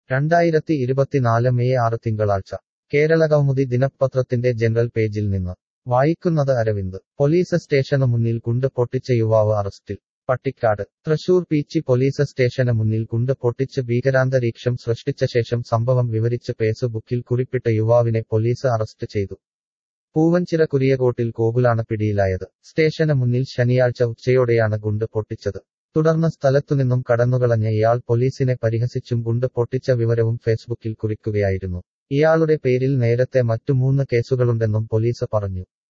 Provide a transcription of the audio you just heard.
രണ്ടായിരത്തി ഇരുപത്തിനാല് മെയ് ആറ് തിങ്കളാഴ്ച കേരള കൗമുദി ദിനപത്രത്തിന്റെ ജനറൽ പേജിൽ നിന്ന് വായിക്കുന്നത് അരവിന്ദ് പോലീസ് സ്റ്റേഷന് മുന്നിൽ കുണ്ട് പൊട്ടിച്ച യുവാവ് അറസ്റ്റിൽ പട്ടിക്കാട് തൃശൂർ പീച്ചി പോലീസ് സ്റ്റേഷന് മുന്നിൽ കുണ്ട് പൊട്ടിച്ച് ഭീകരാന്തരീക്ഷം സൃഷ്ടിച്ച ശേഷം സംഭവം വിവരിച്ച് ഫേസ്ബുക്കിൽ കുറിപ്പിട്ട യുവാവിനെ പോലീസ് അറസ്റ്റ് ചെയ്തു പൂവഞ്ചിറ കുരിയകോട്ടിൽ കോകുലാണ് പിടിയിലായത് സ്റ്റേഷന് മുന്നിൽ ശനിയാഴ്ച ഉച്ചയോടെയാണ് ഗുണ്ട് പൊട്ടിച്ചത് തുടർന്ന് സ്ഥലത്തുനിന്നും കടന്നുകളഞ്ഞ ഇയാൾ പോലീസിനെ പരിഹസിച്ചും ഗുണ്ട് പൊട്ടിച്ച വിവരവും ഫേസ്ബുക്കിൽ കുറിക്കുകയായിരുന്നു ഇയാളുടെ പേരിൽ നേരത്തെ മറ്റു മൂന്ന് കേസുകളുണ്ടെന്നും പോലീസ് പറഞ്ഞു